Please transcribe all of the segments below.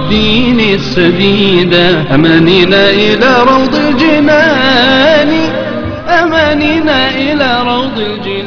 الدين السديدة أمانينا إلى روض الجنان أمانينا إلى روض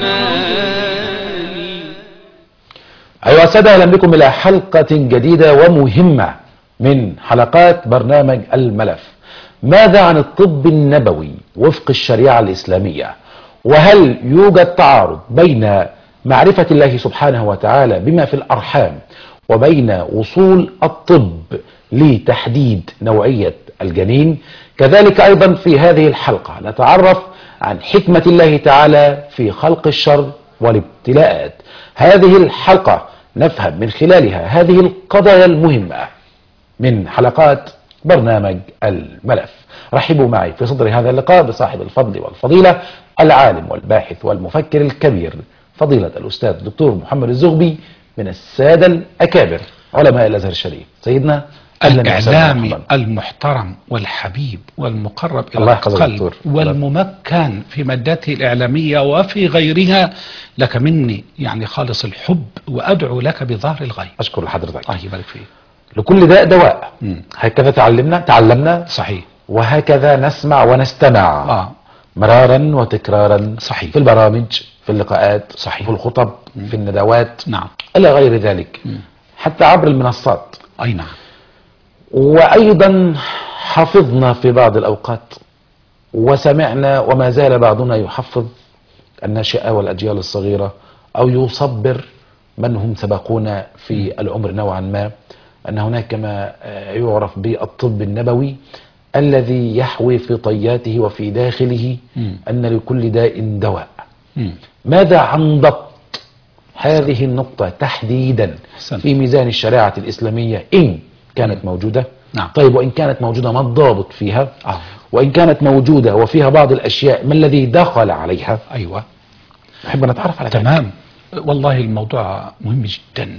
الجنان أيها السادة أهلا بكم إلى حلقة جديدة ومهمة من حلقات برنامج الملف ماذا عن الطب النبوي وفق الشريعة الإسلامية وهل يوجد تعارض بين معرفة الله سبحانه وتعالى بما في الأرحام وبين وصول الطب لتحديد نوعية الجنين كذلك أيضا في هذه الحلقة نتعرف عن حكمة الله تعالى في خلق الشر والابتلاءات هذه الحلقة نفهم من خلالها هذه القضايا المهمة من حلقات برنامج الملف رحبوا معي في صدر هذا اللقاء بصاحب الفضل والفضيلة العالم والباحث والمفكر الكبير فضيلة الأستاذ الدكتور محمد الزغبي من السادة الأكابر علماء الأزهر الشريف سيدنا أهلا وسهلا الإعلامي مرحبا. المحترم والحبيب والمقرب إلى الله يحفظك القلب دكتور. والممكن في مادته الإعلامية وفي غيرها لك مني يعني خالص الحب وأدعو لك بظهر الغيب أشكر لحضرتك الله يبارك فيك لكل داء دواء مم. هكذا تعلمنا تعلمنا صحيح وهكذا نسمع ونستمع آه مرارا وتكرارا صحيح. في البرامج في اللقاءات صحيح. في الخطب في الندوات نعم إلى غير ذلك حتى عبر المنصات أي نعم وأيضا حفظنا في بعض الأوقات وسمعنا وما زال بعضنا يحفظ الناشئة والأجيال الصغيرة أو يصبر من هم سبقونا في العمر نوعا ما أن هناك ما آه، يعرف بالطب النبوي الذي يحوي في طياته وفي داخله مم. أن لكل داء دواء مم. ماذا عن ضبط هذه النقطة تحديدا أحسنت. في ميزان الشريعة الإسلامية إن كانت موجودة نعم. طيب وإن كانت موجودة ما الضابط فيها آه. وإن كانت موجودة وفيها بعض الأشياء ما الذي دخل عليها أيوة نحب نتعرف على ذلك تمام والله الموضوع مهم جدا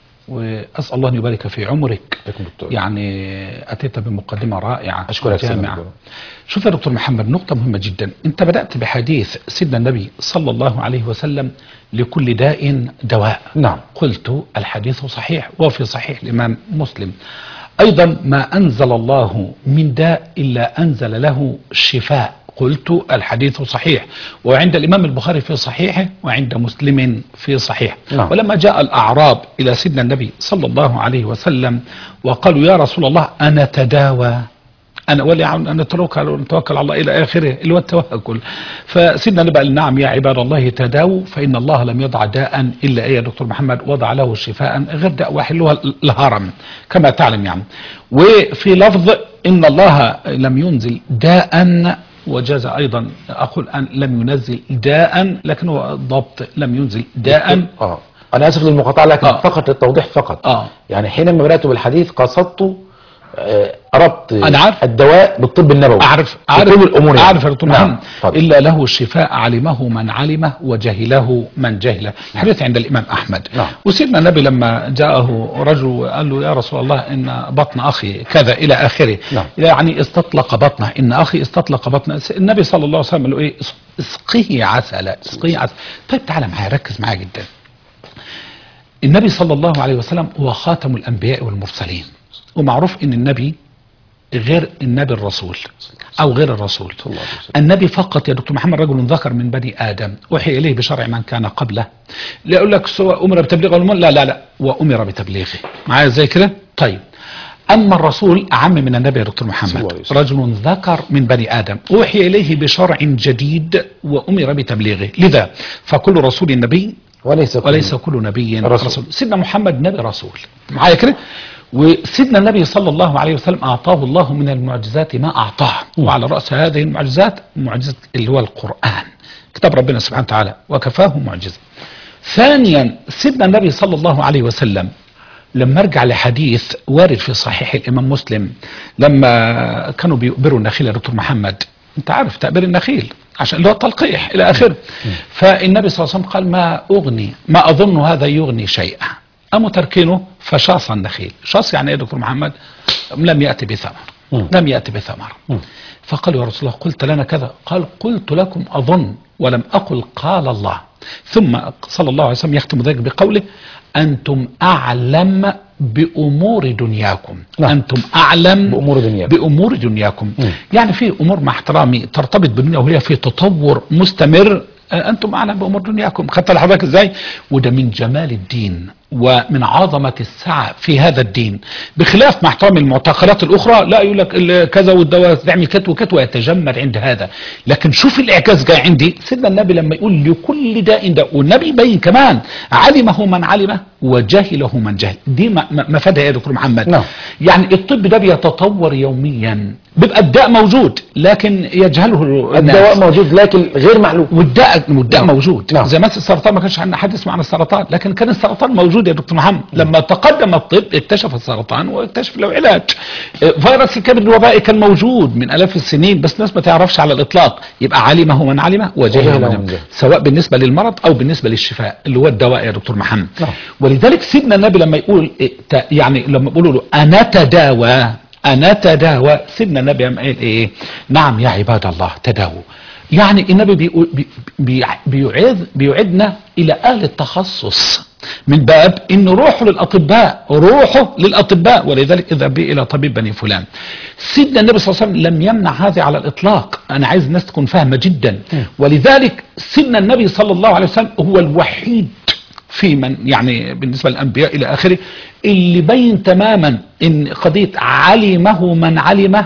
وأسأل الله أن يبارك في عمرك بكم دكتور. يعني أتيت بمقدمة رائعة أشكرك سيدنا جامعة دكتور. شوف يا دكتور محمد نقطة مهمة جدا أنت بدأت بحديث سيدنا النبي صلى الله عليه وسلم لكل داء دواء نعم. قلت الحديث صحيح وفي صحيح الإمام مسلم أيضا ما أنزل الله من داء إلا أنزل له شفاء قلت الحديث صحيح وعند الإمام البخاري في صحيحه وعند مسلم في صحيح نعم. ولما جاء الأعراب إلى سيدنا النبي صلى الله عليه وسلم وقالوا يا رسول الله أنا تداوى أنا ولي عن أن نتوكل ونتوكل على الله إلى آخره اللي هو التوكل فسيدنا النبي قال نعم يا عباد الله تداووا فإن الله لم يضع داء إلا إيه يا دكتور محمد وضع له شفاء غير داء واحد اللي هو الهرم كما تعلم يعني وفي لفظ إن الله لم ينزل داء وجاز أيضا أقول أن لم ينزل داء لكن هو ضبط لم ينزل داء آه. أنا آسف للمقاطعة لكن آه. فقط للتوضيح فقط آه. يعني حينما بدأت بالحديث قصدت آه، ربط أنا عارف. الدواء بالطب النبوي أعرف بكل أعرف الأمور يعني. أعرف يا دكتور نعم. محمد اتفضل. إلا له الشفاء علمه من علمه وجهله من جهله حديث عند الإمام أحمد نعم. وسيدنا النبي لما جاءه رجل وقال له يا رسول الله إن بطن أخي كذا إلى آخره نعم. يعني استطلق بطنه إن أخي استطلق بطنه النبي صلى الله عليه وسلم قال له إيه اسقيه عسلا اسقيه عسلا طيب تعالى معايا ركز معايا جدا النبي صلى الله عليه وسلم هو خاتم الأنبياء والمرسلين ومعروف إن النبي غير النبي الرسول أو غير الرسول الله عليه وسلم. النبي فقط يا دكتور محمد رجل ذكر من بني آدم أوحي إليه بشرع من كان قبله لا أقول لك سواء أمر بتبليغه ولا لا لا لا وأمر بتبليغه معايا زي كده طيب أما الرسول أعم من النبي يا دكتور صلى الله عليه محمد وسلم. رجل ذكر من بني آدم أوحي إليه بشرع جديد وأمر بتبليغه لذا فكل رسول نبي وليس كل- وليس كل نبي رسول. رسول, رسول. سيدنا محمد نبي رسول معايا كده وسيدنا النبي صلى الله عليه وسلم أعطاه الله من المعجزات ما أعطاه وعلى رأس هذه المعجزات معجزة اللي هو القرآن كتاب ربنا سبحانه وتعالى وكفاه معجزة ثانيا سيدنا النبي صلى الله عليه وسلم لما ارجع لحديث وارد في صحيح الامام مسلم لما كانوا بيقبروا النخيل يا دكتور محمد انت عارف تقبير النخيل عشان اللي هو التلقيح الى اخره فالنبي صلى الله عليه وسلم قال ما اغني ما اظن هذا يغني شيئا قاموا تركينه فشاص النخيل شاص يعني ايه يا دكتور محمد لم ياتي بثمر مم. لم ياتي بثمر مم. فقالوا يا رسول الله قلت لنا كذا قال قلت لكم اظن ولم اقل قال الله ثم صلى الله عليه وسلم يختم ذلك بقوله أنتم أعلم بأمور دنياكم نعم. أنتم أعلم بأمور دنياكم. بأمور دنياكم مم. يعني في أمور مع احترامي ترتبط بالدنيا وهي في تطور مستمر آه، أنتم أعلم بأمور دنياكم خدت لحضرتك إزاي وده من جمال الدين ومن عظمة السعة في هذا الدين بخلاف مع احترام المعتقلات الأخرى لا يقول لك ال- كذا والدواء تعمل كت وكت ويتجمد عند هذا لكن شوف الإعجاز جاي عندي سيدنا النبي لما يقول لكل داء داء والنبي يبين كمان علمه من علمه وجهله من جهل دي م- م- مفادها يا دكتور محمد نعم. يعني الطب ده بيتطور يوميا بيبقى الداء موجود لكن يجهله الناس الدواء موجود لكن غير معلوم والداء والداء نعم. موجود نعم. زي مثلا السرطان ما كانش عندنا حد يسمع عن السرطان لكن كان السرطان موجود يا دكتور محمد لما تقدم الطب اكتشف السرطان واكتشف له علاج آه، فيروس الكبد الوبائي كان موجود من الاف السنين بس الناس ما تعرفش على الاطلاق يبقى علمه من علمه وجهله وجهله من من جهله جهله. سواء بالنسبه للمرض او بالنسبه للشفاء اللي هو الدواء يا دكتور محمد نعم. ولذلك سيدنا النبي لما يقول إيه، ت- يعني لما يقولوا له انا تداوى انا تداوى سيدنا النبي قام قال ايه نعم يا عباد الله تداووا يعني النبي بيقول بي بي بيعيد بيعدنا الى اهل التخصص من باب ان روحوا للاطباء روحوا للاطباء ولذلك اذا بي الى طبيب بني فلان سيدنا النبي صلى الله عليه وسلم لم يمنع هذا على الاطلاق انا عايز الناس تكون فاهمه جدا ولذلك سيدنا النبي صلى الله عليه وسلم هو الوحيد في من يعني بالنسبة للأنبياء إلى آخره اللي بين تماما إن قضية علمه من علمه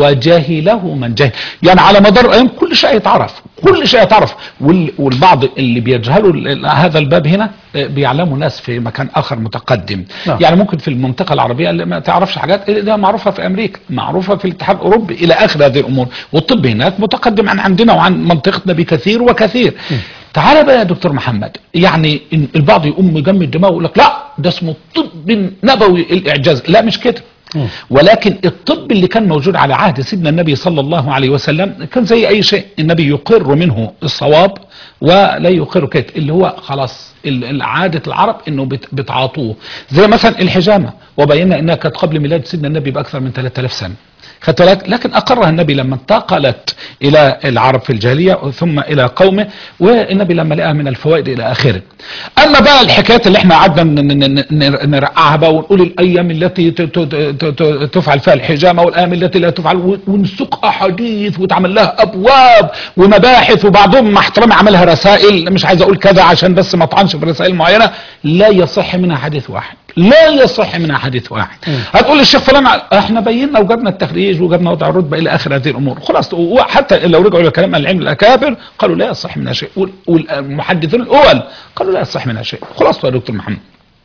وجهله من جهل يعني على مدار الأيام كل شيء يتعرف كل شيء يتعرف وال- والبعض اللي بيجهلوا ال- هذا الباب هنا آه، بيعلموا ناس في مكان آخر متقدم نعم. يعني ممكن في المنطقة العربية اللي ما تعرفش حاجات ده معروفة في أمريكا معروفة في الاتحاد الأوروبي إلى آخر هذه الأمور والطب هناك متقدم عن عندنا وعن منطقتنا بكثير وكثير تعال بقى يا دكتور محمد يعني إن البعض يقوم يجمد دماغه ويقول لك لا ده اسمه الطب النبوي الاعجاز لا مش كده ولكن الطب اللي كان موجود على عهد سيدنا النبي صلى الله عليه وسلم كان زي اي شيء النبي يقر منه الصواب ولا يقر كده اللي هو خلاص ال- ال- عادة العرب انه بت- بتعاطوه زي مثلا الحجامة وبينا انها كانت قبل ميلاد سيدنا النبي باكثر من 3000 سنة خدت بالك لكن اقرها النبي لما انتقلت الى العرب في الجاهليه ثم الى قومه والنبي لما لقاها من الفوائد الى اخره. اما بقى الحكايات اللي احنا قعدنا ن- ن- ن- ن- نرقعها بقى ونقول الايام التي ت- ت- ت- ت- تفعل فيها الحجامه والايام التي لا تفعل و- ونسوق احاديث وتعمل لها ابواب ومباحث وبعضهم مع احترامي عملها رسائل مش عايز اقول كذا عشان بس ما اطعنش في رسائل معينه لا يصح منها حديث واحد لا يصح منها حديث واحد هتقول الشيخ فلان احنا بينا وجبنا التخريج وجبنا وضع الرتبه الى اخر هذه الامور خلاص وحتى لو رجعوا الى كلام العلم الاكابر قالوا لا يصح منها شيء وال- والمحدثين الاول قالوا لا يصح منها شيء خلاص يا دكتور محمد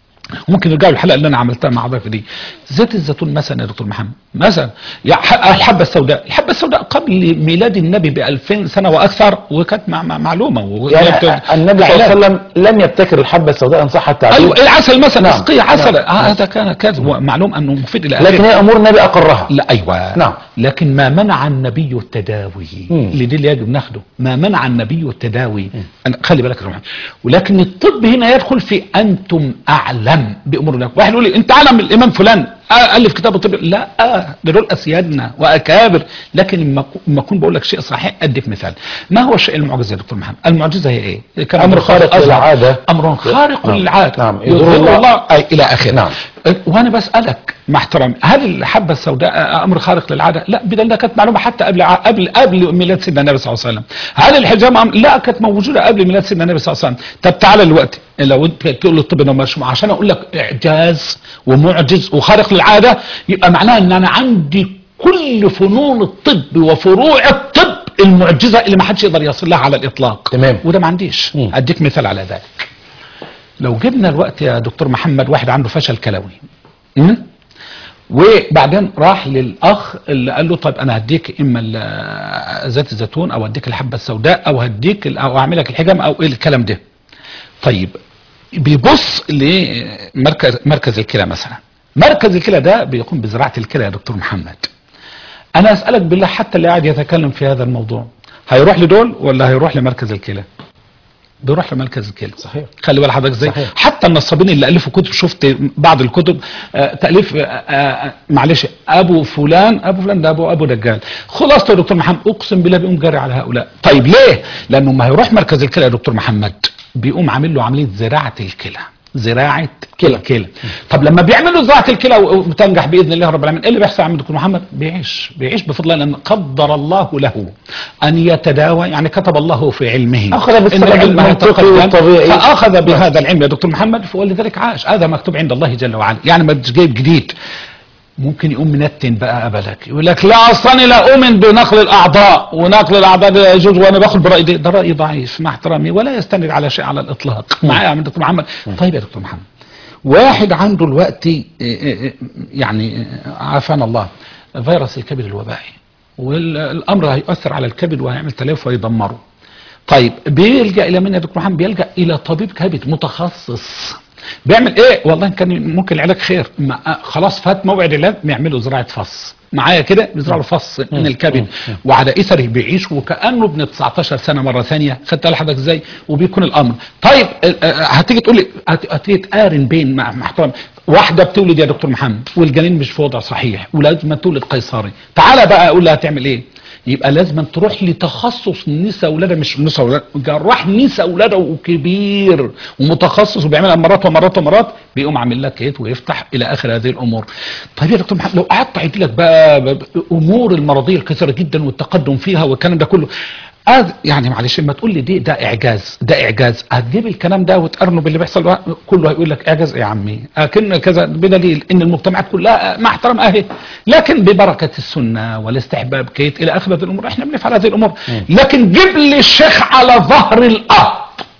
ممكن نرجعوا للحلقه اللي انا عملتها مع ضيفي دي زيت الزيتون مثلا يا دكتور محمد مثلا يا ح- الحبه السوداء الحبه السوداء قبل ميلاد النبي ب 2000 سنه واكثر وكانت مع مع معلومه و- يعني وهي النبي صلى الله عليه علاج. وسلم لم يبتكر الحبة السوداء ان صح التعبير ايوه العسل مثلا نعم. اسقيه عسل نعم. آه هذا كان كذب ومعلوم انه مفيد الى لكن آخره. هي امور النبي اقرها لا ايوه نعم. لكن ما منع النبي التداوي مم. اللي دي اللي يجب ناخده ما منع النبي التداوي أنا خلي بالك يا رحمن. ولكن الطب هنا يدخل في انتم اعلم بامور الله واحد يقول لي انت اعلم الامام فلان آه الف كتاب الطب لا آه ده دول اسيادنا واكابر لكن لما لما اكون بقول لك شيء صحيح اديك مثال ما هو الشيء المعجز يا دكتور محمد المعجزه هي ايه كان أمر خارق أظهر. للعادة. امر خارق نعم. للعاده نعم. يظهر يظهر الله- الله أي الى اخره نعم. وانا بسالك مع احترامي هل الحبه السوداء امر خارق للعاده؟ لا بدل ده كانت معلومه حتى قبل ع- قبل قبل ميلاد سيدنا النبي صلى الله عليه وسلم. هل الحجامه أمر؟ لا كانت موجوده قبل ميلاد سيدنا النبي صلى الله عليه وسلم. طب تعالى دلوقتي لو انت تقول لي الطب ده مش عشان اقول لك اعجاز ومعجز وخارق للعاده يبقى معناها ان انا عندي كل فنون الطب وفروع الطب المعجزه اللي ما حدش يقدر يصل لها على الاطلاق. تمام. وده ما عنديش. مم. اديك مثال على ذلك. لو جبنا الوقت يا دكتور محمد واحد عنده فشل كلوي م? وبعدين راح للاخ اللي قال له طيب انا هديك اما ال- زيت الزيتون او هديك الحبه السوداء او هديك ال- او اعمل لك الحجام او ايه الكلام ده طيب بيبص لمركز مركز الكلى مثلا مركز الكلى ده بيقوم بزراعه الكلى يا دكتور محمد انا اسالك بالله حتى اللي قاعد يتكلم في هذا الموضوع هيروح لدول ولا هيروح لمركز الكلى بيروح لمركز الكلى صحيح. خلي بال حضرتك ازاي صحيح. حتى النصابين اللي الفوا كتب شفت بعض الكتب آه تاليف آه آه معلش ابو فلان ابو فلان ده ابو ابو دجال خلاص يا دكتور محمد اقسم بالله بيقوم جاري على هؤلاء طيب ليه لانه ما هيروح مركز الكلى يا دكتور محمد بيقوم عامل له عمليه زراعه الكلى زراعه كلى كلى طب لما بيعملوا زراعه الكلى وتنجح باذن الله رب العالمين ايه اللي بيحصل يا عم دكتور محمد بيعيش بيعيش بفضل الله لان قدر الله له ان يتداوى يعني كتب الله في علمه أخذ بالسبب إن العلم المنطقي هيتقدم، والطبيعي. فاخذ بهذا العلم يا دكتور محمد ولذلك عاش هذا مكتوب عند الله جل وعلا يعني ما تجيش جايب جديد ممكن يقوم منتن بقى قبلك يقول لك لا اصلا لا اؤمن بنقل الاعضاء ونقل الاعضاء لا يجوز وانا باخد برايي ده, ده راي ضعيف مع احترامي ولا يستند على شيء على الاطلاق معايا يا عم دكتور محمد طيب يا دكتور محمد واحد عنده الوقت إيه إيه إيه يعني إيه عافانا الله فيروس الكبد الوبائي والامر هيؤثر على الكبد وهيعمل تلف ويدمره طيب بيلجا الى مين يا دكتور محمد بيلجا الى طبيب كبد متخصص بيعمل ايه والله كان ممكن العلاج خير ما آه، خلاص فات موعد العلاج بيعملوا زراعه فص معايا كده بيزرعوا الفص من الكبد وعلى اثره بيعيش وكانه ابن 19 سنه مره ثانيه خدت بالك حضرتك ازاي وبيكون الامر طيب آه، آه، هتيجي تقول لي هت- هتيجي تقارن بين مع مع احترام واحده بتولد يا دكتور محمد والجنين مش في وضع صحيح ولازم تولد قيصري تعالى بقى اقول لها هتعمل ايه يبقى لازم تروح لتخصص نساء ولاده مش نساء ولاده جراح نساء ولاده وكبير ومتخصص وبيعملها مرات ومرات ومرات بيقوم عامل لك ايه ويفتح الى اخر هذه الامور طيب يا دكتور محمد لو قعدت اعيد لك بقى ب- ب- امور المرضيه الكثيره جدا والتقدم فيها والكلام ده كله أذ يعني معلش ما تقول لي دي ده اعجاز ده اعجاز هتجيب الكلام ده وتقارنه باللي بيحصل بقى كله هيقول لك اعجاز إيه يا عمي اكن كذا بدليل ان المجتمعات كلها مع احترام اهي لكن ببركه السنه والاستحباب كيت الى اخر هذه الامور احنا بنفعل هذه الامور لكن جيب لي الشيخ على ظهر الارض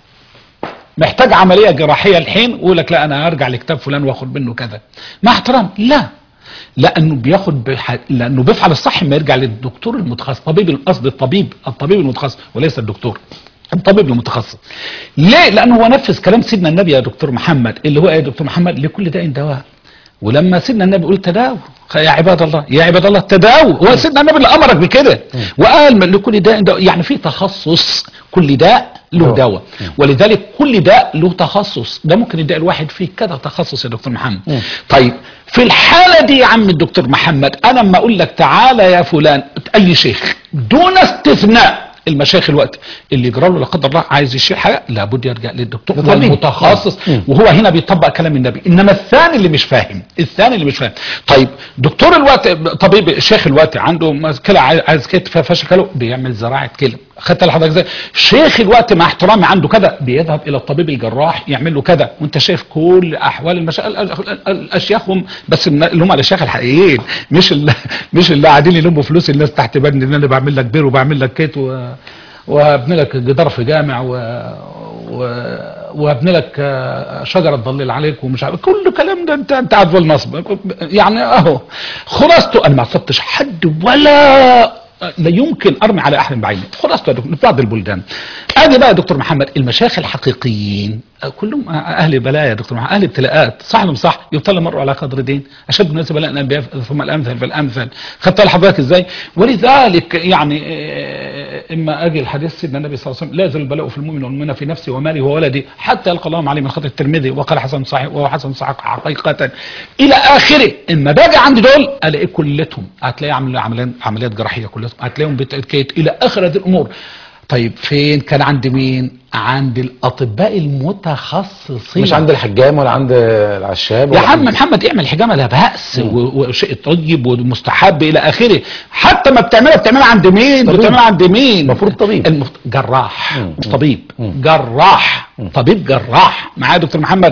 محتاج عمليه جراحيه الحين ويقول لك لا انا هرجع لكتاب فلان واخد منه كذا مع احترام لا لانه بياخد بح... لانه بيفعل الصح ما يرجع للدكتور المتخصص طبيب القصد الطبيب الطبيب المتخصص وليس الدكتور الطبيب المتخصص ليه لانه هو نفذ كلام سيدنا النبي يا دكتور محمد اللي هو ايه يا دكتور محمد لكل داء دواء ولما سيدنا النبي يقول تداووا يا عباد الله يا عباد الله تداووا هو سيدنا النبي اللي امرك بكده وقال من لكل داء دواء يعني في تخصص كل داء له أوه. دواء ولذلك كل داء له تخصص ده ممكن الداء الواحد فيه كذا تخصص يا دكتور محمد مم. طيب في الحالة دي يا عم الدكتور محمد انا اما اقول لك تعالى يا فلان اي شيخ دون استثناء المشايخ الوقت اللي يجرى له لا قدر الله عايز يشيل حاجه لابد يرجع للدكتور لطبيب. والمتخصص مم. وهو هنا بيطبق كلام النبي انما الثاني اللي مش فاهم الثاني اللي مش فاهم طيب دكتور الوقت طبيب شيخ الوقت عنده مشكله عايز عايز كتف فشل كلى بيعمل زراعه كلى خدت لحضرتك ازاي شيخ الوقت مع احترامي عنده كذا بيذهب الى الطبيب الجراح يعمل له كذا وانت شايف كل احوال المشاكل الاشياخهم بس اللي هم الاشياخ الحقيقيين مش اللي مش اللي قاعدين يلموا فلوس الناس تحت بند ان انا بعمل لك بير وبعمل لك كيت و... وابني لك جدار في جامع و... و... وابني لك آه، شجره تضلل عليك ومش عارف كل كلام ده انت انت قاعد في النصب يعني اهو خلاصته انا ما عصبتش حد ولا لا يمكن ارمي على احد بعينه خلاصته يا دكتور في بعض البلدان ادي بقى يا دكتور محمد المشايخ الحقيقيين آه، كلهم اهل بلاء يا دكتور محمد اهل ابتلاءات صح ولا مش صح يبتلى مرء على قدر دين اشد الناس بلاء الانبياء ثم الامثل فالامثل خدت بالك حضرتك ازاي ولذلك يعني آه، اما اجي الحديث سيدنا النبي صلى الله عليه وسلم لا يزال البلاء في المؤمن والمؤمنه في نفسه وماله وولدي حتى يلقى الله عليه من خطر الترمذي وقال حسن صحيح وهو حسن صحيح حقيقه الى اخره اما باجي عند دول الاقي كلتهم هتلاقي عمل عمليات عمليات جراحيه كلهم هتلاقيهم بتأكيد الى اخر هذه الامور طيب فين كان عند مين عند الاطباء المتخصصين مش عند الحجام ولا عند العشاب يا ولا عم عند- محمد اعمل حجامه لا باس و- وشيء طيب ومستحب الى اخره حتى ما بتعملها بتعملها عند مين طبيب. بتعملها عند مين المفروض طبيب. المفت... جراح مم. مش طبيب مم. جراح طبيب جراح معايا يا دكتور محمد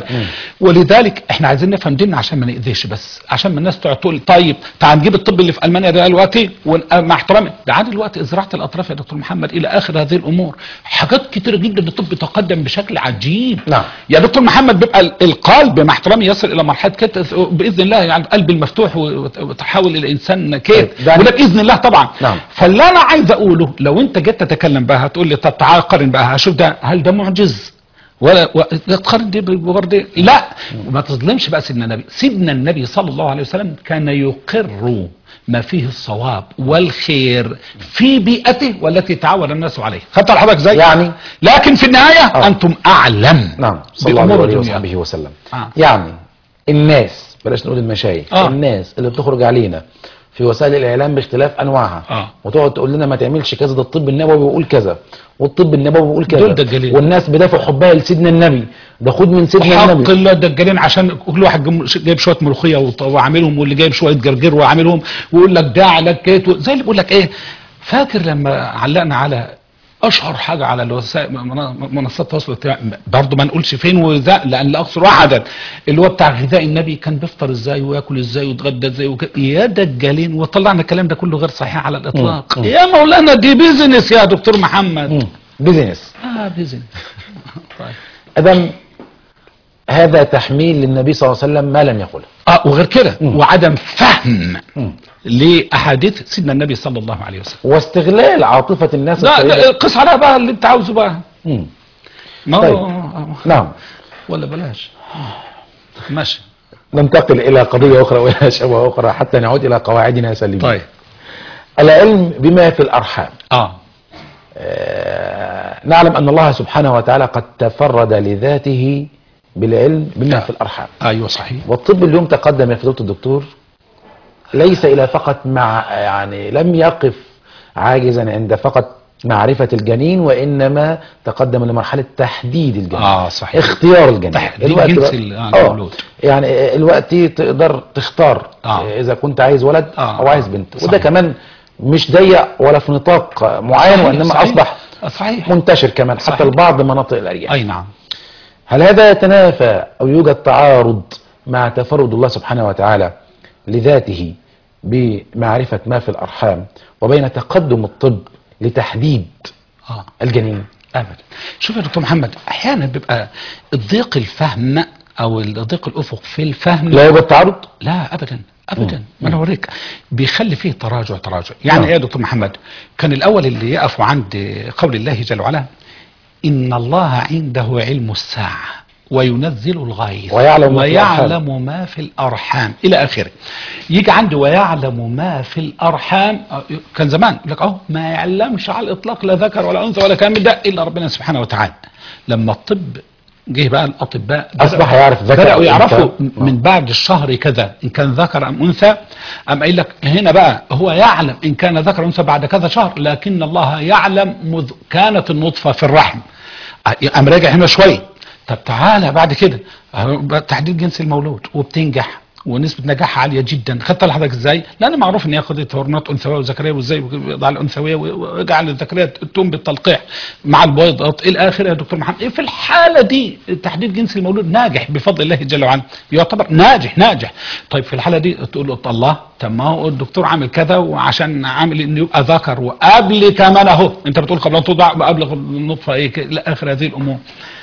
ولذلك احنا عايزين نفهم ديننا عشان ما نأذيش بس عشان ما الناس تقعد تقول طيب تعال نجيب الطب اللي في المانيا ده دلوقتي ون- مع احترامي ده عاد دلوقتي زراعه الاطراف يا دكتور محمد الى اخر هذه الامور حاجات كتيره جدا الطب تقدم بشكل عجيب نعم. يا دكتور محمد بيبقى ال- القلب مع احترامي يصل الى مرحله كده باذن الله يعني القلب المفتوح وت- وتحول الى انسان كيف طيب، ده- وده باذن الله طبعا نعم. فاللي انا عايز اقوله لو انت جيت تتكلم بقى هتقول لي طب تعال قارن بقى هشوف ده هل ده معجز ولا و... لا تقارن دي ببرد لا وما تظلمش بقى سيدنا النبي سيدنا النبي صلى الله عليه وسلم كان يقر ما فيه الصواب والخير في بيئته والتي تعود الناس عليه خدت على حضرتك ازاي يعني لكن في النهايه آه. انتم اعلم نعم صلى الله بأمور عليه الدنيا. وصحبه وسلم آه. يعني الناس بلاش نقول المشايخ آه. الناس اللي بتخرج علينا في وسائل الاعلام باختلاف انواعها آه. وتقعد تقول لنا ما تعملش كذا ده الطب النبوي بيقول كذا والطب النبوي بيقول كذا دول دجالين. والناس بدافع حبها لسيدنا النبي ده خد من سيدنا حق النبي الله الدجالين عشان كل واحد جم- جايب شويه ملوخيه وط- وعاملهم واللي جايب شويه جرجير وعاملهم ويقول لك ده علاج كيت و- زي اللي بيقول لك ايه فاكر لما علقنا على اشهر حاجه على الوسائل من- منصات التواصل الاجتماعي برضه ما نقولش فين وذا لان لا اقصر عدد اللي هو بتاع غذاء النبي كان بيفطر ازاي وياكل ازاي ويتغدى ازاي وكده يا دجالين وطلعنا الكلام ده كله غير صحيح على الاطلاق مم. يا مولانا دي بيزنس يا دكتور محمد مم. بيزنس اه بيزنس طيب ادم هذا تحميل للنبي صلى الله عليه وسلم ما لم يقله اه وغير كده مم. وعدم فهم مم. لاحاديث سيدنا النبي صلى الله عليه وسلم واستغلال عاطفه الناس لا الطيبة. لا، قس عليها بقى اللي انت عاوزه بقى مم. ما طيب. هو نعم ولا بلاش ماشي ننتقل الى قضيه اخرى والى شبهه اخرى حتى نعود الى قواعدنا سليمه طيب العلم بما في الارحام اه آه، نعلم أن الله سبحانه وتعالى قد تفرد لذاته بالعلم بما في الأرحام ايوه صحيح والطب اليوم تقدم يا فضيلة الدكتور ليس إلى فقط مع يعني لم يقف عاجزا عند فقط معرفة الجنين وإنما تقدم لمرحلة تحديد الجنين اه صحيح اختيار الجنين تحديد الوقت جنس بقى- ال- آه، آه، المولود. يعني الوقت تقدر تختار آه. إذا كنت عايز ولد آه، أو عايز آه، بنت صحيح. وده كمان مش ضيق ولا في نطاق معين صحيح، وإنما صحيح. أصبح صحيح منتشر كمان صحيح. حتى لبعض مناطق الأرياف اي نعم هل هذا يتنافى أو يوجد تعارض مع تفرد الله سبحانه وتعالى لذاته بمعرفة ما في الأرحام وبين تقدم الطب لتحديد اه الجنين ابدا شوف يا دكتور محمد احيانا بيبقى الضيق الفهم او الضيق الافق في الفهم لا يوجد تعارض لا ابدا ابدا ما انا اوريك بيخلي فيه تراجع تراجع يعني نعم. ايه يا دكتور محمد كان الاول اللي يقفوا عند قول الله جل وعلا ان الله عنده علم الساعه وينزل الغيث ويعلم ما في ويعلم ما في الارحام الى اخره يجي عندي ويعلم ما في الارحام آه، كان زمان يقول لك اهو ما يعلمش على الاطلاق لا ذكر ولا انثى ولا كلام من ده الا ربنا سبحانه وتعالى لما الطب جه بقى الاطباء أصبح يعرف ذكر بدأوا أو يعرفوا أنثى. من بعد الشهر كذا ان كان ذكر ام انثى ام قايل لك هنا بقى هو يعلم ان كان ذكر أم انثى بعد كذا شهر لكن الله يعلم مذ كانت النطفه في الرحم ام راجع هنا شويه طب تعالى بعد كده أهو بقى تحديد جنس المولود وبتنجح ونسبة نجاحها عالية جدا خدت لحضرتك ازاي؟ لأن معروف ان هي خدت هرمونات أنثوية وذكرية وازاي يضع الأنثوية ويجعل الذكرية تقوم بالتلقيح مع البويضات إلى آخره يا دكتور محمد في الحالة دي تحديد جنس المولود ناجح بفضل الله جل وعلا يعتبر ناجح ناجح طيب في الحالة دي تقول له الله طب ما هو الدكتور عامل كذا وعشان عامل انه يبقى ذكر وقبل كمان اهو انت بتقول قبل ان توضع قبل النطفة ايه ك- الى اخر هذه الامور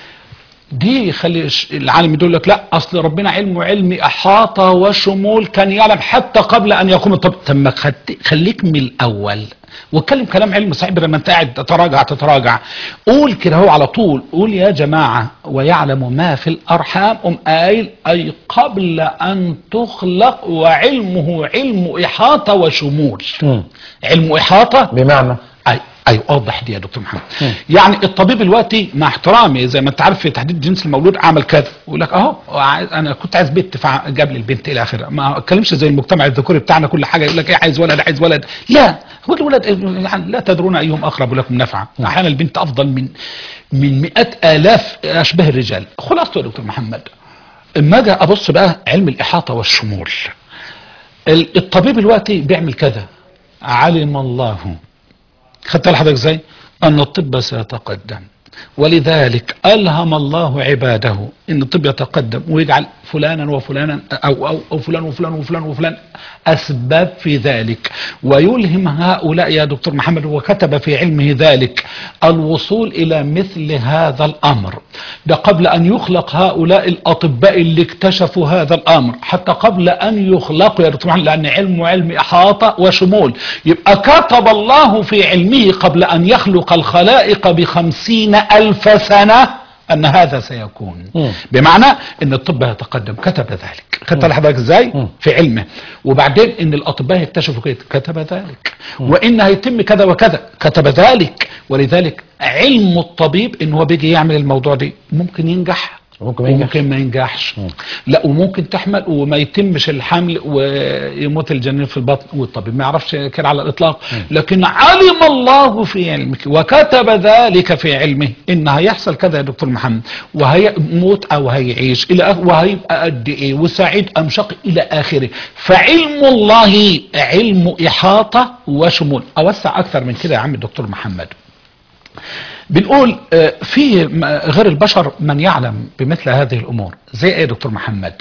دي يخلي الش- العالم يقول لك لا اصل ربنا علمه علم احاطه وشمول كان يعلم حتى قبل ان يقوم الطب طب ما خد- خليك من الاول واتكلم كلام علم صحيح لما انت قاعد تتراجع تتراجع قول كده هو على طول قول يا جماعه ويعلم ما في الارحام ام قايل اي قبل ان تخلق وعلمه علم احاطه وشمول مم. علم احاطه بمعنى اي ايوه اوضح دي يا دكتور محمد يعني الطبيب دلوقتي مع احترامي زي ما انت عارف في تحديد جنس المولود عمل كذا يقول لك اهو عايز- انا كنت عايز بنت فجاب لي البنت الى اخره ما اتكلمش زي المجتمع الذكوري بتاعنا كل حاجه يقول لك ايه عايز ولد عايز ولد لا هو الولد يعني لا تدرون ايهم اقرب لكم نفعا احيانا البنت افضل من من مئات الاف اشباه الرجال خلاصته يا دكتور محمد اما اجي ابص بقى علم الاحاطه والشمول ال- الطبيب دلوقتي بيعمل كذا علم الله خدت لحضرتك ازاي ان الطب سيتقدم ولذلك الهم الله عباده ان الطب يتقدم ويجعل فلانا وفلانا او او, أو فلان وفلان وفلان وفلان اسباب في ذلك ويلهم هؤلاء يا دكتور محمد وكتب في علمه ذلك الوصول الى مثل هذا الامر ده قبل ان يخلق هؤلاء الاطباء اللي اكتشفوا هذا الامر حتى قبل ان يخلقوا يا دكتور محمد لان علمه علم احاطه وشمول يبقى كتب الله في علمه قبل ان يخلق الخلائق بخمسين الف سنه ان هذا سيكون مم. بمعنى ان الطب يتقدم كتب ذلك خدت لحضرتك ازاي مم. في علمه وبعدين ان الاطباء يكتشفوا كده كتب ذلك وان هيتم كذا وكذا كتب ذلك ولذلك علم الطبيب ان هو بيجي يعمل الموضوع دي ممكن ينجح ممكن ما ينجحش. وممكن ما ينجحش لا وممكن تحمل وما يتمش الحمل ويموت الجنين في البطن والطبيب ما يعرفش كده على الاطلاق لكن علم الله في علمك وكتب ذلك في علمه ان هيحصل كذا يا دكتور محمد وهيموت او هيعيش الى آخر وهيبقى قد ايه وسعيد ام شقي الى اخره فعلم الله علم احاطه وشمول اوسع اكثر من كده يا عم الدكتور محمد بنقول آه، في م- غير البشر من يعلم بمثل هذه الامور زي ايه يا دكتور محمد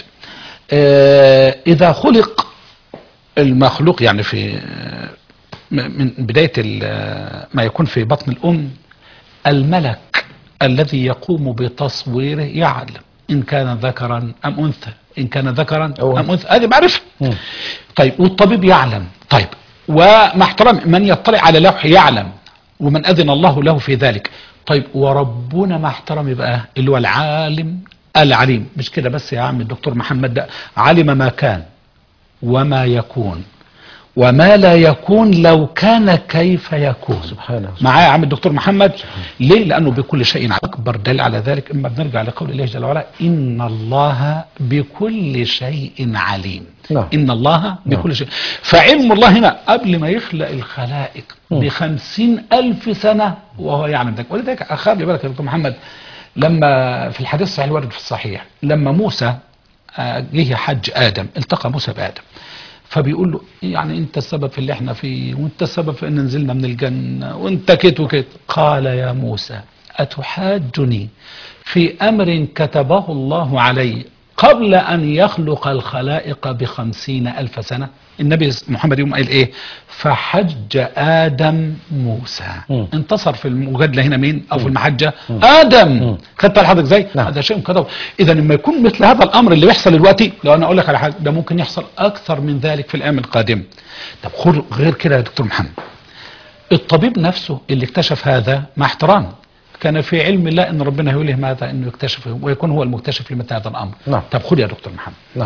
آه، اذا خلق المخلوق يعني في آه، م- من بدايه ال- آه، ما يكون في بطن الام الملك الذي يقوم بتصويره يعلم ان كان ذكرا ام انثى ان كان ذكرا أو ام انثى هذه معرفه مم. طيب والطبيب يعلم طيب ومع احترام من يطلع على لوح يعلم ومن اذن الله له في ذلك طيب وربنا مع احترامي بقى اللي هو العالم العليم مش كده بس يا عم الدكتور محمد ده علم ما كان وما يكون وما لا يكون لو كان كيف يكون سبحانه معايا يا عم الدكتور محمد ليه لانه بكل شيء عليم. اكبر دليل على ذلك اما بنرجع لقول الله جل وعلا ان الله بكل شيء عليم نعم. ان الله بكل شيء فعلم الله هنا قبل ما يخلق الخلائق بخمسين الف سنه وهو يعلم ذلك ولذلك اخر لي بالك يا دكتور محمد لما في الحديث الصحيح الوارد في الصحيح لما موسى آه، جه حج ادم التقى موسى بادم فبيقول له يعني انت السبب في اللي احنا فيه وانت السبب في ان نزلنا من الجنه وانت كت وكت قال يا موسى اتحاجني في امر كتبه الله علي قبل ان يخلق الخلائق بخمسين الف سنه النبي محمد يوم قال ايه فحج ادم موسى مم. انتصر في المجادله هنا مين او في المحجه ادم خدت على حضرتك ازاي نعم. هذا شيء كتب اذا لما يكون مثل هذا الامر اللي بيحصل دلوقتي لو انا اقول لك على حاجه ده ممكن يحصل اكثر من ذلك في الايام القادمه طب خر- غير كده يا دكتور محمد الطبيب نفسه اللي اكتشف هذا مع احترام كان في علم الله ان ربنا يوله ماذا انه يكتشفه ويكون هو المكتشف لمثل هذا الامر نعم. طب خد يا دكتور محمد نعم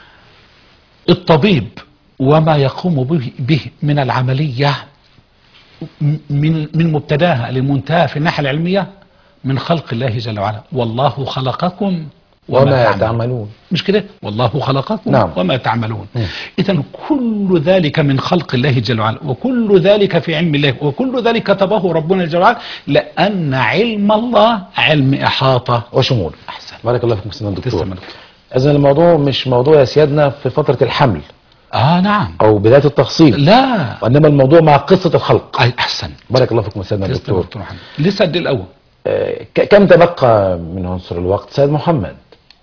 الطبيب وما يقوم به, به من العملية م- من من مبتداها لمنتهى في الناحية العلمية من خلق الله جل وعلا والله خلقكم وما تعملون مش كده والله خلقكم نعم. وما تعملون مم. اذا كل ذلك من خلق الله جل وعلا وكل ذلك في علم الله وكل ذلك كتبه ربنا جل وعلا لان علم الله علم احاطه وشمول احسن بارك الله فيكم سيدنا الدكتور تسلم يا دكتور. اذا الموضوع مش موضوع يا سيادنا في فتره الحمل اه نعم او بدايه التفصيل لا وانما الموضوع مع قصه الخلق أي احسن بارك الله فيكم سيدنا تسلم يا الدكتور دكتور محمد لسه قد إيه الاول آه، ك- كم تبقى من عنصر الوقت سيد محمد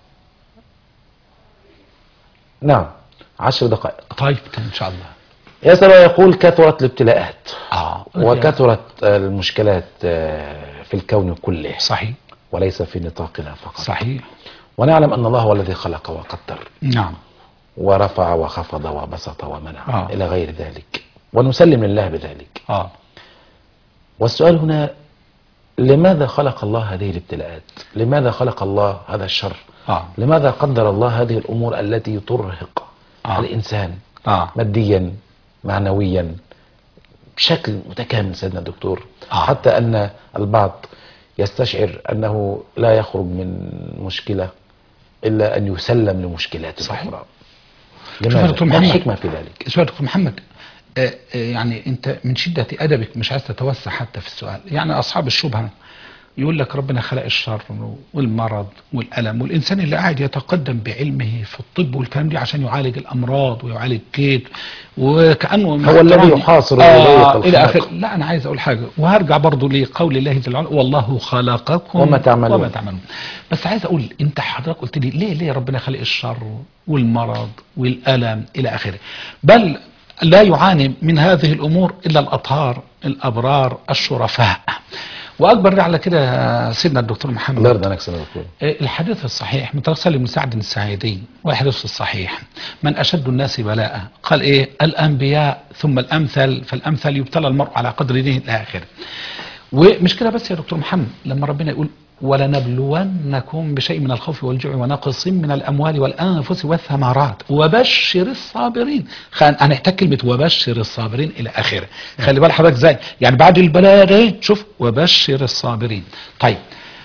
نعم عشر دقائق طيب ان شاء الله يسأل ويقول كثرت الابتلاءات اه وكثرت المشكلات آه، في الكون كله صحيح وليس في نطاقنا فقط صحيح ونعلم أن الله هو الذي خلق وقدر نعم ورفع وخفض وبسط ومنع آه. إلى غير ذلك ونسلم لله بذلك اه والسؤال هنا لماذا خلق الله هذه الابتلاءات لماذا خلق الله هذا الشر اه لماذا قدر الله هذه الأمور التي ترهق آه. الإنسان اه ماديا معنويا بشكل متكامل سيدنا الدكتور آه. حتى أن البعض يستشعر أنه لا يخرج من مشكلة إلا أن يسلم لمشكلات صحيح. أخرى شوف يا لماذا؟ دكتور ما محمد. الحكمة في ذلك سؤال دكتور محمد آه آه يعني انت من شدة ادبك مش عايز تتوسع حتى في السؤال يعني اصحاب الشبهة يقول لك ربنا خلق الشر والمرض والألم والإنسان اللي قاعد يتقدم بعلمه في الطب والكلام دي عشان يعالج الأمراض ويعالج كيد وكأنه مع هو الذي احترامي- يحاصر آه ويضيق إلى الخلق. آخر لا أنا عايز أقول حاجة وهرجع برضو لقول الله جل وعلا والله خلقكم وما تعملون. وما تعملون بس عايز أقول أنت حضرتك قلت لي ليه ليه ربنا خلق الشر والمرض والألم إلى آخره بل لا يعاني من هذه الأمور إلا الأطهار الأبرار الشرفاء وأكبر دليل على كده يا سيدنا الدكتور محمد الله يرضى عنك سيدنا الدكتور الحديث الصحيح مترسل من سعد السعيدي والحديث الصحيح من أشد الناس بلاء قال إيه الأنبياء ثم الأمثل فالأمثل يبتلى المرء على قدر دينه إلى آخره ومش كده بس يا دكتور محمد لما ربنا يقول ولنبلونكم بشيء من الخوف والجوع ونقص من الأموال والأنفس والثمرات وبشر الصابرين خان هنحتاج كلمة وبشر الصابرين إلى آخره خلي بال حضرتك ازاي يعني بعد البلاء ده شوف وبشر الصابرين طيب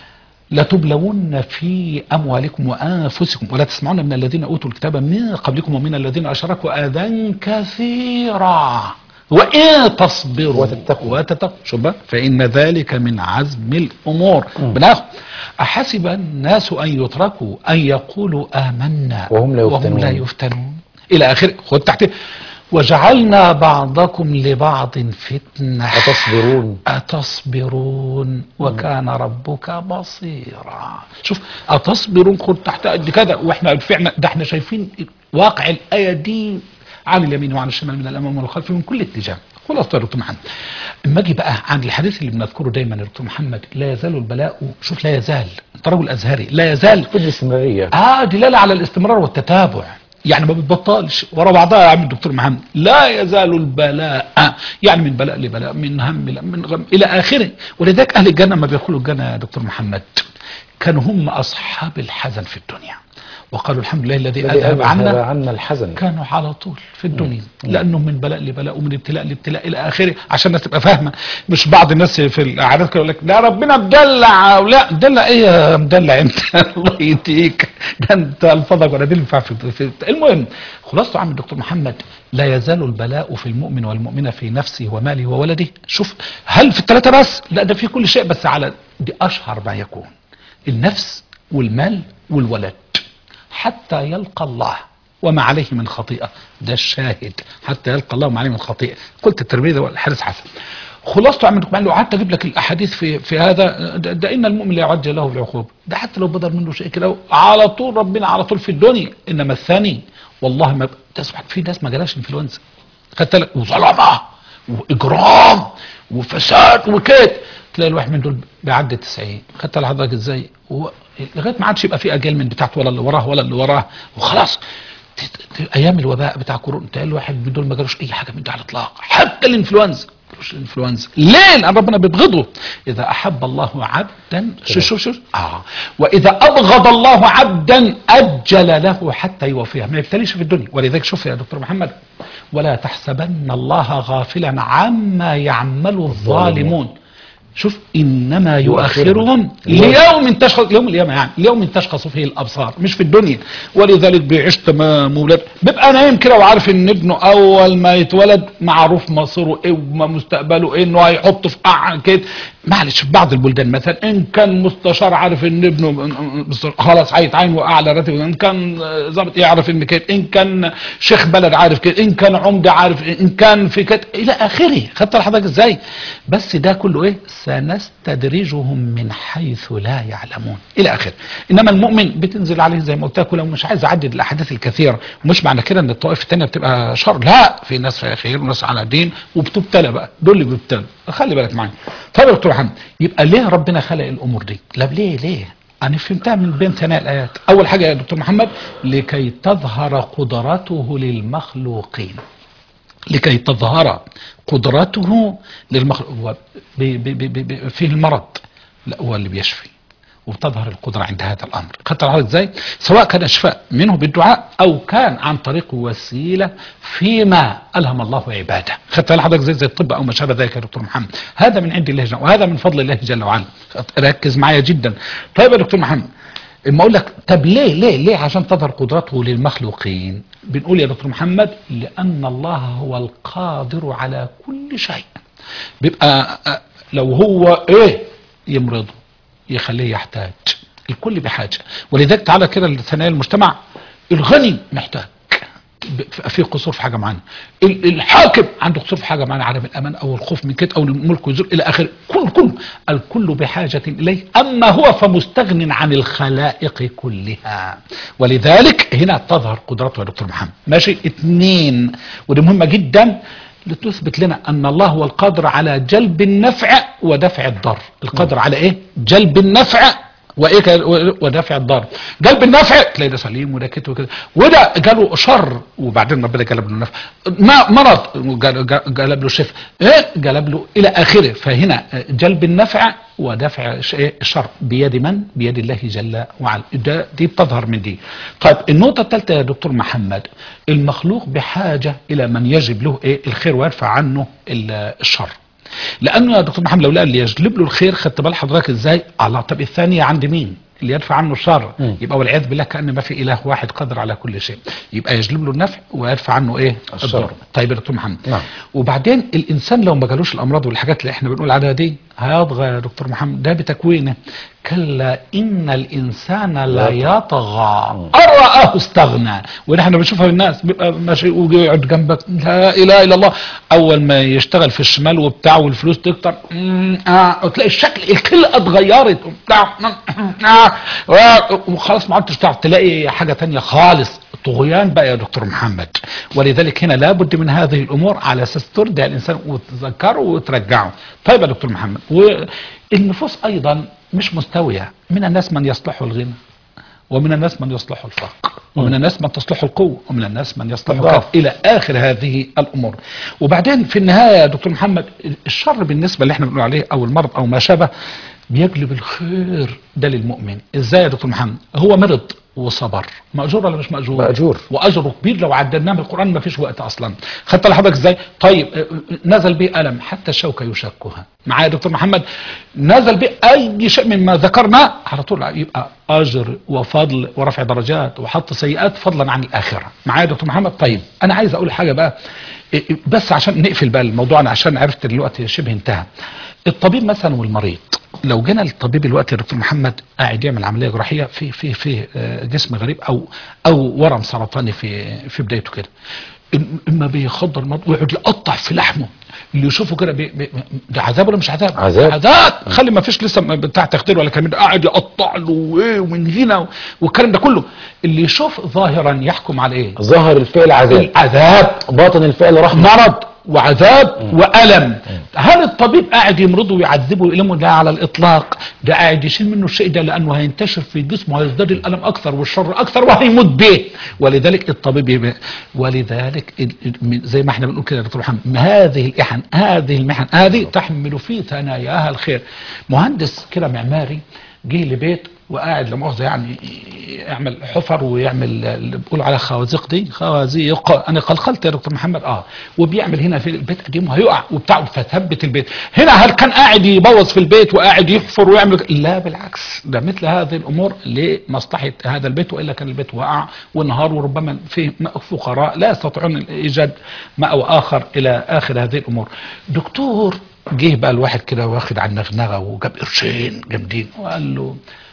لتبلون في أموالكم وأنفسكم ولا تسمعون من الذين أوتوا الكتاب من قبلكم ومن الذين أشركوا أذى كثيرا وإن تصبروا وتتقوا. وتتقوا شوف بقى فإن ذلك من عزم الأمور بناخد أحسب الناس أن يتركوا أن يقولوا آمنا وهم لا وهم لا يفتنون. يفتنون إلى آخره خد تحت وجعلنا بعضكم لبعض فتنة أتصبرون أتصبرون وكان ربك بصيرا شوف أتصبرون خد تحت قد كده واحنا فعلا ده احنا شايفين واقع الآية دي عن اليمين وعن الشمال من الأمام والخلف من كل اتجاه خلاص يا دكتور محمد اما اجي بقى عن الحديث اللي بنذكره دايما يا دكتور محمد لا يزال البلاء شوف لا يزال انت راجل ازهري لا يزال كل الاستمرارية اه دلاله على الاستمرار والتتابع يعني ما بتبطلش ورا بعضها يا عم الدكتور محمد لا يزال البلاء آه يعني من بلاء لبلاء من هم ل- من غم الى اخره ولذلك اهل الجنه ما بيدخلوا الجنه يا دكتور محمد كانوا هم اصحاب الحزن في الدنيا وقالوا الحمد لله الذي الذي اذهب أذهب عنا عنا الحزن كانوا على طول في الدنيا لانهم من بلاء لبلاء ومن ابتلاء لابتلاء الى اخره عشان الناس تبقى فاهمه مش بعض الناس في الاعراض كده يقول لك لا ربنا مدلع لا مدلع ايه يا مدلع انت الله يديك ده انت الفظك ولا تنفع في, في المهم خلاصه يا عم الدكتور محمد لا يزال البلاء في المؤمن والمؤمنه في نفسه وماله وولده شوف هل في الثلاثه بس لا ده في كل شيء بس على دي اشهر ما يكون النفس والمال والولد حتى يلقى الله وما عليه من خطيئة ده الشاهد حتى يلقى الله وما عليه من خطيئة قلت الترمذي ده الحارس حسن خلاصته عم قال له قعدت اجيب لك الاحاديث في في هذا ده, ده ان المؤمن لا يعجل له بالعقوبه ده حتى لو بدر منه شيء كده على طول ربنا على طول في الدنيا انما الثاني والله ما تسمع في ناس ما جالهاش انفلونزا خدت بالك وظلمه واجرام وفساد وكده تلاقي الواحد من دول بيعدي 90 خدت لحضرتك ازاي هو لغايه ما عادش يبقى في اجال من بتاعته ولا اللي وراه ولا اللي وراه وخلاص ت- ت- ايام الوباء بتاع كورونا تلاقي الواحد من دول ما جالوش اي حاجه من ده على الاطلاق حتى الانفلونزا ما جالوش الانفلونزا ليه لان ربنا بيبغضه اذا احب الله عبدا شو شو شو اه واذا ابغض الله عبدا اجل له حتى يوفيه ما يبتليش في الدنيا ولذلك شوف يا دكتور محمد ولا تحسبن الله غافلا عما يعمل الظالمون شوف انما يؤخرهم ليوم تشخص يوم القيامه يعني ليوم تشخص فيه الابصار مش في الدنيا ولذلك بيعيش تمام ولاد بيبقى نايم كده وعارف ان ابنه اول ما يتولد معروف مصيره ايه ومستقبله ايه انه هيحطه في قاع كده معلش في بعض البلدان مثلا ان كان مستشار عارف ان ابنه خلاص هيتعين واعلى راتب ان كان ظابط يعرف ان كده ان كان شيخ بلد عارف كده ان كان عمده عارف ان كان في كده الى اخره خدت لحضرتك ازاي بس ده كله ايه سنستدرجهم من حيث لا يعلمون الى اخره انما المؤمن بتنزل عليه زي ما قلت لك ولو مش عايز اعدد الاحاديث الكثيره ومش معنى كده ان الطوائف الثانيه بتبقى شر لا في ناس فيها خير وناس على دين وبتبتلى بقى دول اللي بيبتلوا خلي بالك معايا طيب يا دكتور محمد يبقى ليه ربنا خلق الامور دي لا ليه ليه انا فهمتها من بين ثناء الايات اول حاجه يا دكتور محمد لكي تظهر قدرته للمخلوقين لكي تظهر قدرته للمخلوق هو بي بي بي بي فيه المرض لا هو اللي بيشفي وبتظهر القدرة عند هذا الأمر خدت العرض ازاي سواء كان شفاء منه بالدعاء أو كان عن طريق وسيلة فيما ألهم الله عباده خدت حضرتك زي زي الطب أو ما شابه ذلك يا دكتور محمد هذا من عند الله جل وهذا من فضل الله جل وعلا ركز معايا جدا طيب يا دكتور محمد اما اقول لك طب ليه ليه ليه عشان تظهر قدرته للمخلوقين بنقول يا دكتور محمد لان الله هو القادر على كل شيء بيبقى آه، لو هو ايه يمرضه يخليه يحتاج الكل بحاجه ولذلك تعالى كده لثنايا المجتمع الغني محتاج ب- في قصور في حاجه معينه ال- الحاكم عنده قصور في حاجه معينه عدم الامان او الخوف من كده او الملك يزول الى اخره كل كل الكل بحاجه اليه اما هو فمستغن عن الخلائق كلها ولذلك هنا تظهر قدرته يا دكتور محمد ماشي اثنين ودي مهمه جدا لتثبت لنا ان الله هو القادر على جلب النفع ودفع الضر القادر على ايه جلب النفع وايه كان- ودافع الضر جلب النفع تلاقي ده سليم وده كده وكده وده جاله شر وبعدين ربنا جلب له النفع ما مرض جل- جل- جلب له شفاء ايه جلب له الى اخره فهنا جلب النفع ودفع ش- إيه؟ الشر بيد من بيد الله جل وعلا ده دي بتظهر من دي طيب النقطه الثالثه يا دكتور محمد المخلوق بحاجه الى من يجب له ايه الخير ويرفع عنه ال- الشر لانه يا دكتور محمد لو لقى اللي يجلب له الخير خدت بال حضرتك ازاي الله طب الثانيه عند مين اللي يدفع عنه الشر مم. يبقى والعياذ بالله كان ما في اله واحد قادر على كل شيء يبقى يجلب له النفع ويدفع عنه ايه الشر. الضر طيب يا دكتور محمد نعم. وبعدين الانسان لو ما جالوش الامراض والحاجات اللي احنا بنقول عليها دي هيطغى يا دكتور محمد ده بتكوينه كلا ان الانسان لا يطغى ان راه استغنى ونحن بنشوفها بالناس بيبقى ماشي ويقعد جنبك لا اله الا الله اول ما يشتغل في الشمال وبتاع والفلوس تكتر مم، آه وتلاقي الشكل الخلقه اتغيرت وبتاع آه، آه، وخلاص ما عدتش تعرف تلاقي حاجه تانية خالص طغيان بقى يا دكتور محمد ولذلك هنا لابد من هذه الامور على اساس ترضع الانسان وتذكره وترجعه طيب يا دكتور محمد والنفوس ايضا مش مستويه من الناس من يصلح الغنى ومن الناس من يصلح الفقر ومن الناس من تصلح القوة ومن الناس من يصلح الضعف. كذا إلى آخر هذه الأمور وبعدين في النهاية يا دكتور محمد الشر بالنسبة اللي احنا بنقول عليه أو المرض أو ما شابه بيجلب الخير ده للمؤمن ازاي يا دكتور محمد هو مرض وصبر مأجور ولا مش مأجور مأجور. واجره كبير لو عددناه من القران ما فيش وقت اصلا خدت لحضرتك ازاي طيب اه، اه، نزل به الم حتى الشوكه يشكها معايا يا دكتور محمد نزل به اي شيء مما ذكرنا على طول يبقى اجر وفضل ورفع درجات وحط سيئات فضلا عن الاخره معايا يا دكتور محمد طيب انا عايز اقول حاجه بقى اه، اه، بس عشان نقفل بقى الموضوع أنا عشان عرفت الوقت شبه انتهى الطبيب مثلا والمريض لو جينا الطبيب الوقت يا دكتور محمد قاعد يعمل عمليه جراحيه في في في آه، جسم غريب او او ورم سرطاني في في بدايته كده إم- اما بيخضر المرض ويقعد يقطع في لحمه اللي يشوفه كده بي بي ده عذاب ولا مش عذاب؟ عذاب. عذاب خلي ما فيش لسه بتاع تخدير ولا كلام ده قاعد يقطع له وايه ومن هنا والكلام ده كله اللي يشوف ظاهرا يحكم على ايه؟ ظاهر الفعل عذاب العذاب باطن الفعل رحمة مرض وعذاب وألم هل الطبيب قاعد يمرضه ويعذبه ويألمه لا على الإطلاق ده قاعد يشيل منه الشيء ده لأنه هينتشر في جسمه وهيزداد الألم أكثر والشر أكثر وهيموت به ولذلك الطبيب يبقى ولذلك ال- ال- زي ما احنا بنقول كده يا دكتور محمد هذه الإحن هذه المحن هذه تحمل في ثناياها الخير مهندس كده معماري جه لبيت وقاعد لمؤاخذة يعني يعمل حفر ويعمل اللي بيقولوا على خوازيق دي خوازيق انا قلقلت يا دكتور محمد اه وبيعمل هنا في البيت قديم وهيقع وبتاع فثبت البيت هنا هل كان قاعد يبوظ في البيت وقاعد يحفر ويعمل لا بالعكس ده مثل هذه الامور لمصلحه هذا البيت والا كان البيت وقع والنهار وربما في فقراء لا يستطيعون ايجاد مأوى اخر الى اخر هذه الامور دكتور جه بقى الواحد كده واخد على النغنغه وجاب قرشين جامدين وقال له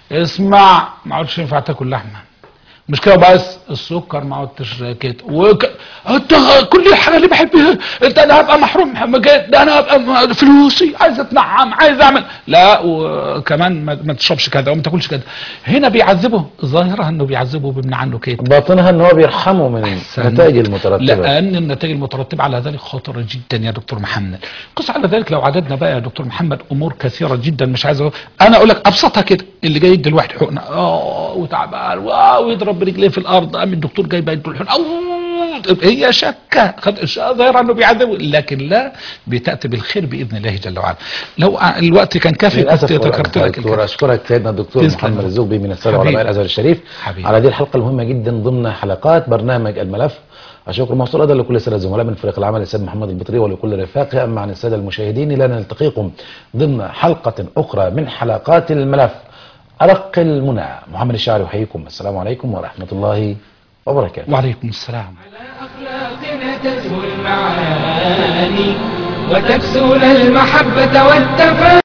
اسمع ما عادش ينفع تاكل لحمه مش كده بس السكر ما عدتش كده وك... انت كل الحاجه اللي بحبها انت انا هبقى محروم حمجات ده انا هبقى م- فلوسي عايز اتنعم عايز اعمل لا وكمان ما, ما تشربش كده وما تاكلش كده هنا بيعذبه ظاهرها انه بيعذبه بيمنع عنه كده باطنها ان هو بيرحمه من النتائج المترتبة لان النتائج المترتبه على ذلك خطره جدا يا دكتور محمد قص على ذلك لو عددنا بقى يا دكتور محمد امور كثيره جدا مش عايز أقول. انا اقول لك ابسطها كده اللي جاي يدي الواحد حقنه اه وتعبان واو ويضرب برجليه في الارض قام الدكتور جاي بقى يدي الحقنه أوه، هي شكه خد ظاهر انه بيعذبه لكن لا بتاتي بالخير باذن الله جل وعلا لو ع- الوقت كان كافي للاسف كنت ذكرت لك دكتور الكلام. اشكرك سيدنا الدكتور تسلم. محمد الزغبي من الساده حبيبي. علماء الازهر الشريف حبيبي. على هذه الحلقه المهمه جدا ضمن حلقات برنامج الملف الشكر موصول ايضا لكل الساده الزملاء من فريق العمل السيد محمد البطري ولكل رفاقه اما عن الساده المشاهدين الى ان نلتقيكم ضمن حلقه اخرى من حلقات الملف ارق المنى محمد الشاعري يحييكم السلام عليكم ورحمه الله وبركاته وعليكم السلام أخلاقنا تزهو المعاني وتكسون المحبة والتفاني